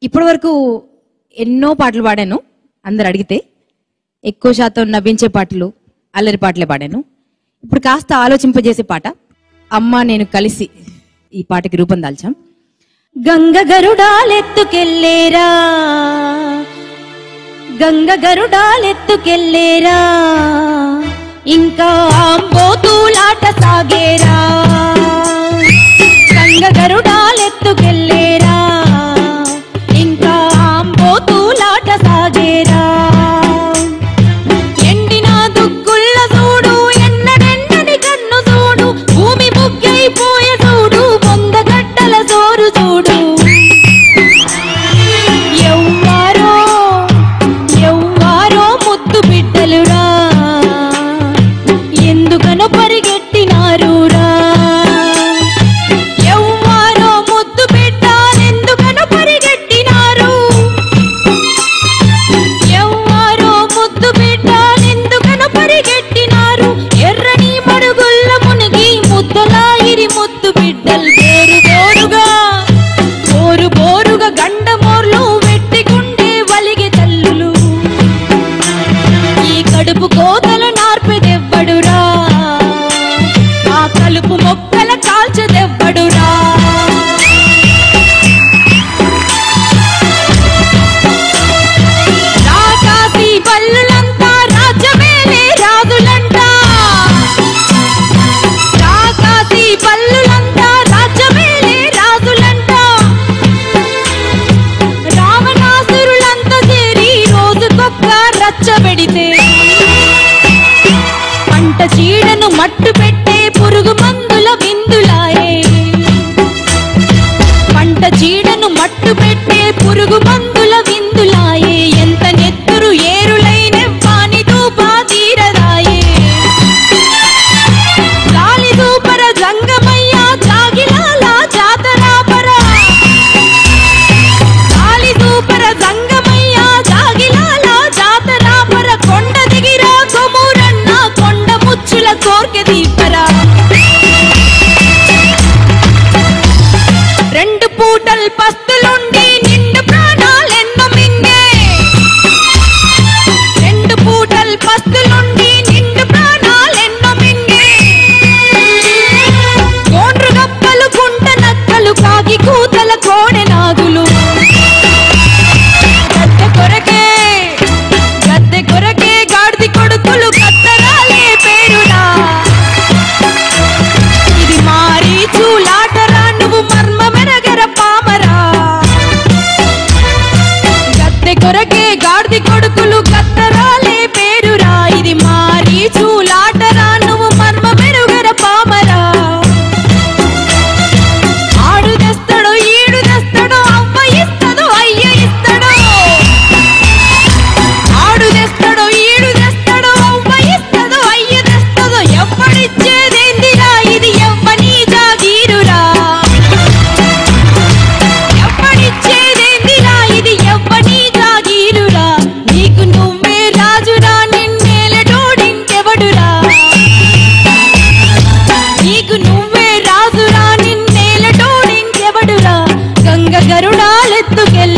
ఇప్పటి వరకు ఎన్నో పాటలు పాడాను అందరు అడిగితే ఎక్కువ శాతం నవ్వించే పాటలు అల్లరి పాటలే పాడాను ఇప్పుడు కాస్త ఆలోచింపజేసే పాట అమ్మ నేను కలిసి ఈ పాటకి రూపం దాల్చాం గంగ గరుడాలెత్తుకెళ్ళేరా గంగ గరుడాలెత్తుకెళ్ళేరా ఇంకా ఆంబోతులాట సాగేరా గంగ గరుడాలెత్తుకెళ్ళేరా ఇంకా ఆంబోతులాట సాగేరా ఎండిన దుక్కుల్ల చూడు ఎన్నడెన్నని కన్ను చూడు భూమి బుగ్గైపోయే చూడు వంద గట్టల జోరు చూడు ఎవ్వారో ఎవ్వారో ముద్దు బిడ్డలురా ఎందుకనో పరిగెట్టినారురా ఎవ్వారో ముద్దు బిడ్డలెందుకనో పరిగెట్టినారు ఎవ్వారో ముద్దు బిడ్డలెందుకనో పరిగెట్టినారు ఎర్రని మడుగుల్ల మునిగి ముద్దలాయిరి ముద్దు బిడ్డలు బోరు బోరుగా బోరు బోరుగా గండమోర్లు వెట్టిగుండే వలిగే తల్లులు ఈ కడుపు కోతలు నార్పెదెవ్వడురా ఆ కలుపు మొక్కల కాల్చదెవ్వడురా రాకాసి బల్లులంతా రాజ్యమేలే రాజులంట రాకాసి బల్లులంతా రాజ్యమేలే రాజులంట రావణాసురులంతా చేరి రోజుకొక్క రచ్చబెడితే పంట చీడను మట్టు పెట్టే పురుగు మందుల విందులాయే పంట చీడను మట్టు పెట్టే పురుగు మందుల విందులాయే ఎంత నెత్తురు ఏరులైన వాని దూపా తీరదాయే గాలి దూపర జంగమయ్య జాగిలాల జాతరాపర గాలి దూపర జంగమయ్య జాగిలాల జాతరాపర కొండ దిగిరా కొమురన్న కొండ ముచ్చుల కోర్కె దీపరా రెండు పూటల్ పస్తులుండి నిండు ప్రాణాలెన్నో మింగే రెండు పూటల్ పస్తులుండి నిండు ప్రాణాలెన్నో మింగే గోండ్రు గప్పలు గుంట నక్కలు కాకి కూతల కోడె నాగులు గద్దె కొరకే గద్దె కొరకే గాడిది కొడుకులు కత్తరాలే పేరునా ఇది మారి చూలాటరా నువ్వు మర్మ మెరగర పామరా గద్దె కొరకే గాడిది కొడుకులు కత్తరాలే పేరురా ఇది మారి చూలాటరా నువ్వు మర్మ మెరుగర పామరా ఆడు తెస్తాడు ఈడు తెస్తాడు అవ్వ ఇస్తాడు అయ్య ఇస్తాడు ఆడు తెస్తాడు ఈడు తెస్తాడు అవ్వ ఇస్తాడు అయ్య తెస్తాడు ఎవ్వడిచ్చేదేందిరా ఇది ఎవ్వని జాగీరురా ఎవ్వడిచ్చేదేందిరా ఇది ఎవ్వని జాగీరురా నీకు నువ్వే రాజురా నిన్నేలటోడింకెవడురా నీకు నువ్వే రాజురా నిన్నేలటోడింకెవడురా గంగ గరుడాలెత్తుకెళ్ళ